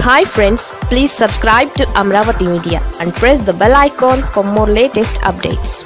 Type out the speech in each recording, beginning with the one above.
hi friends please subscribe to Amaravati media and press the bell icon for more latest updates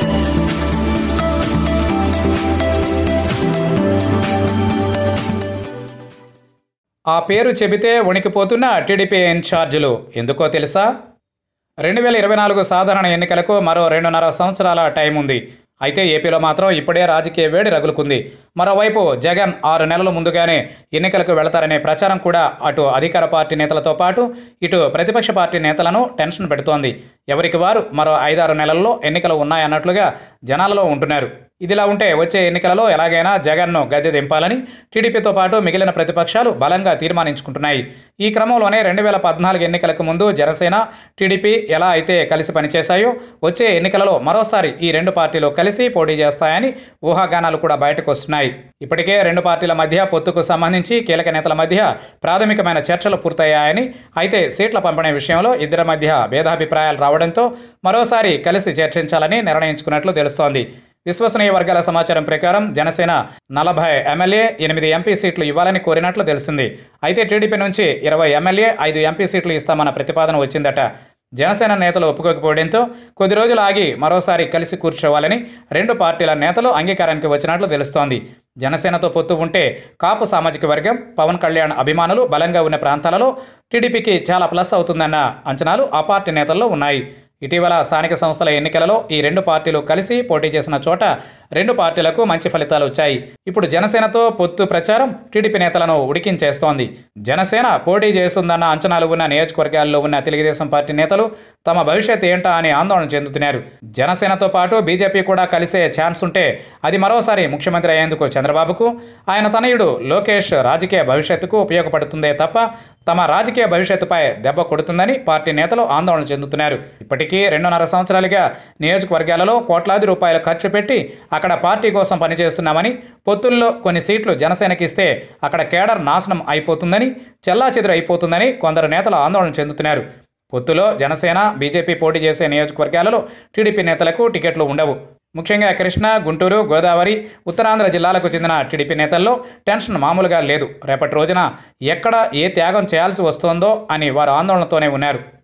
ఆ పేరు చెబితే వణికిపోతున్న TDP ఇన్ఛార్జీలు ఎందుకో తెలుసా రెండు వేల ఇరవై నాలుగు సాధారణ ఎన్నికలకు మరో రెండున్నర సంవత్సరాల టైం ఉంది అయితే ఏపీలో మాత్రం ఇప్పుడే రాజకీయ వేడి రగులుకుంది మరోవైపు జగన్ ఆరు నెలల ముందుగానే ఎన్నికలకు వెళతారనే ప్రచారం కూడా అటు అధికార పార్టీ నేతలతో పాటు ఇటు ప్రతిపక్ష పార్టీ నేతలను టెన్షన్ పెడుతోంది ఎవరికి వారు మరో ఐదారు నెలల్లో ఎన్నికలు ఉన్నాయన్నట్లుగా జనాలలో ఉంటున్నారు ఇదిలా ఉంటే వచ్చే ఎన్నికలలో ఎలాగైనా జగన్ను గద్దె దింపాలని టీడీపీతో పాటు మిగిలిన ప్రతిపక్షాలు బలంగా తీర్మానించుకుంటున్నాయి ఈ క్రమంలోనే రెండు వేల పద్నాలుగు ఎన్నికలకు ముందు జనసేన టీడీపీ ఎలా అయితే కలిసి పనిచేశాయో వచ్చే ఎన్నికలలో మరోసారి ఈ రెండు పార్టీలు కలిసి పోటీ చేస్తాయని ఊహాగానాలు కూడా బయటకు వస్తున్నాయి ఇప్పటికే రెండు పార్టీల మధ్య పొత్తుకు సంబంధించి కీలక నేతల మధ్య ప్రాథమికమైన చర్చలు పూర్తయ్యాయని అయితే సీట్ల పంపిణీ విషయంలో ఇద్దరి మధ్య భేదాభిప్రాయాలు రావడంతో మరోసారి కలిసి చర్చించాలని నిర్ణయించుకున్నట్లు తెలుస్తోంది విశ్వసనీయ వర్గాల సమాచారం ప్రకారం జనసేన నలభై ఎమ్మెల్యే ఎనిమిది ఎంపీ సీట్లు ఇవ్వాలని కోరినట్లు తెలిసింది అయితే టీడీపీ నుంచి ఇరవై ఎమ్మెల్యే ఐదు ఎంపీ సీట్లు ఇస్తామన్న ప్రతిపాదన వచ్చిందట జనసేన నేతలు ఒప్పుకోకపోవడంతో కొద్ది రోజులు ఆగి మరోసారి కలిసి కూర్చోవాలని రెండు పార్టీల నేతలు అంగీకారానికి వచ్చినట్లు తెలుస్తోంది జనసేనతో పొత్తు ఉంటే కాపు సామాజిక వర్గం పవన్ కళ్యాణ్ అభిమానులు బలంగా ఉన్న ప్రాంతాలలో టీడీపీకి చాలా ప్లస్ అవుతుందన్న అంచనాలు ఆ పార్టీ నేతల్లో ఉన్నాయి ఇటీవల స్థానిక సంస్థల ఎన్నికలలో ఈ రెండు పార్టీలు కలిసి పోటీ చేసిన చోట రెండు పార్టీలకు మంచి ఫలితాలు వచ్చాయి ఇప్పుడు జనసేనతో పొత్తు ప్రచారం టీడీపీ నేతలను ఉడికించేస్తోంది జనసేన పోటీ చేస్తుందన్న అంచనాలు ఉన్న నియోజకవర్గాల్లో ఉన్న తెలుగుదేశం పార్టీ నేతలు తమ భవిష్యత్ ఏంటా అని ఆందోళన చెందుతున్నారు జనసేనతో పాటు బీజేపీ కూడా కలిసే ఛాన్స్ ఉంటే అది మరోసారి ముఖ్యమంత్రి అయ్యేందుకు చంద్రబాబుకు ఆయన తనయుడు లోకేష్ రాజకీయ భవిష్యత్తుకు ఉపయోగపడుతుందే తప్ప తమ రాజకీయ భవిష్యత్తుపై దెబ్బ కొడుతుందని పార్టీ నేతలు ఆందోళన చెందుతున్నారు ఇప్పటికీ రెండున్నర సంవత్సరాలుగా నియోజకవర్గాలలో కోట్లాది రూపాయలు ఖర్చు పెట్టి అక్కడ పార్టీ కోసం పనిచేస్తున్నామని పొత్తుల్లో కొన్ని సీట్లు జనసేనకి ఇస్తే అక్కడ కేడర్ నాశనం అయిపోతుందని చెల్లాచెదురు అయిపోతుందని కొందరు నేతలు ఆందోళన చెందుతున్నారు పొత్తులో జనసేన బీజేపీ పోటీ చేసే నియోజకవర్గాలలో టీడీపీ నేతలకు టికెట్లు ఉండవు ముఖ్యంగా కృష్ణా గుంటూరు గోదావరి ఉత్తరాంధ్ర జిల్లాలకు చెందిన టీడీపీ నేతల్లో టెన్షన్ మామూలుగా లేదు రేపటి రోజున ఎక్కడ ఏ త్యాగం చేయాల్సి వస్తోందో అని వారు ఆందోళనతోనే ఉన్నారు